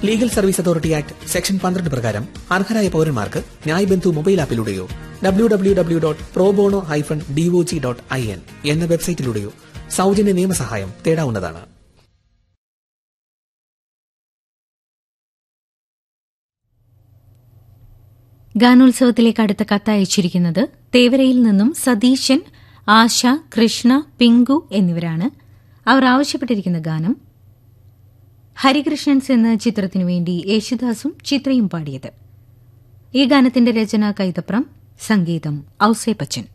legal service authority act section പന്ത്രണ്ട് പ്രകാരം അർഹരായ പൌരന്മാർക്ക് ന്യായ് ബന്ധു മൊബൈൽ ആപ്പിലൂടെയോ W W W dot probono hyphen DOJ dot I N എന്ന വെബ്സൈറ്റിലൂടെയോ സൗജന്യ നിയമസഹായം തേടാവുന്നതാണ് ഗാനോത്സവത്തിലേക്ക് അടുത്ത കത്ത് അയച്ചിരിക്കുന്നത് തേവരയിൽ നിന്നും സതീശൻ ആശ കൃഷ്ണ പിങ്കു എന്നിവരാണ് അവർ ആവശ്യപ്പെട്ടിരിക്കുന്ന ഗാനം ഹരികൃഷ്ണൻസ് എന്ന ചിത്രത്തിനു വേണ്ടി യേശുദാസും ചിത്രയും പാടിയത് ഈ ഗാനത്തിന്റെ രചന കൈതപ്രം സംഗീതം ഔസേപ്പച്ചൻ